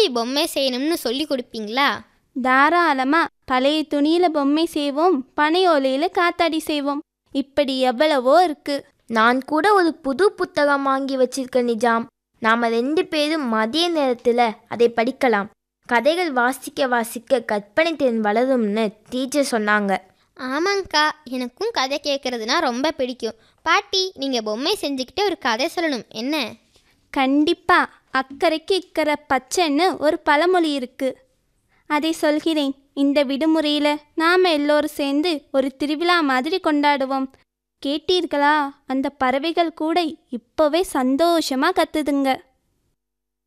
பொம்மை செய்யணும்னு சொல்லி கொடுப்பீங்களா தாராளமா பழைய துணியில பொம்மை செய்வோம் பனை ஓலையில காத்தாடி செய்வோம் இப்படி எவ்வளவோ இருக்கு நான் கூட ஒரு புது புத்தகம் வாங்கி வச்சிருக்கேன் நிஜாம் நாம ரெண்டு பேரும் மதிய நேரத்தில் அதை படிக்கலாம் கதைகள் வாசிக்க வாசிக்க கற்பனை திறன் வளரும்னு டீச்சர் சொன்னாங்க ஆமாங்க்கா எனக்கும் கதை கேட்குறதுனா ரொம்ப பிடிக்கும் பாட்டி நீங்கள் பொம்மை செஞ்சுக்கிட்டு ஒரு கதை சொல்லணும் என்ன கண்டிப்பா அக்கறைக்கு இக்கரை பச்சைன்னு ஒரு பழமொழி இருக்கு அதை சொல்கிறேன் இந்த விடுமுறையில நாம எல்லோரும் சேர்ந்து ஒரு திருவிழா மாதிரி கொண்டாடுவோம் கேட்டீர்களா அந்த பறவைகள் கூட இப்போவே சந்தோஷமா கத்துதுங்க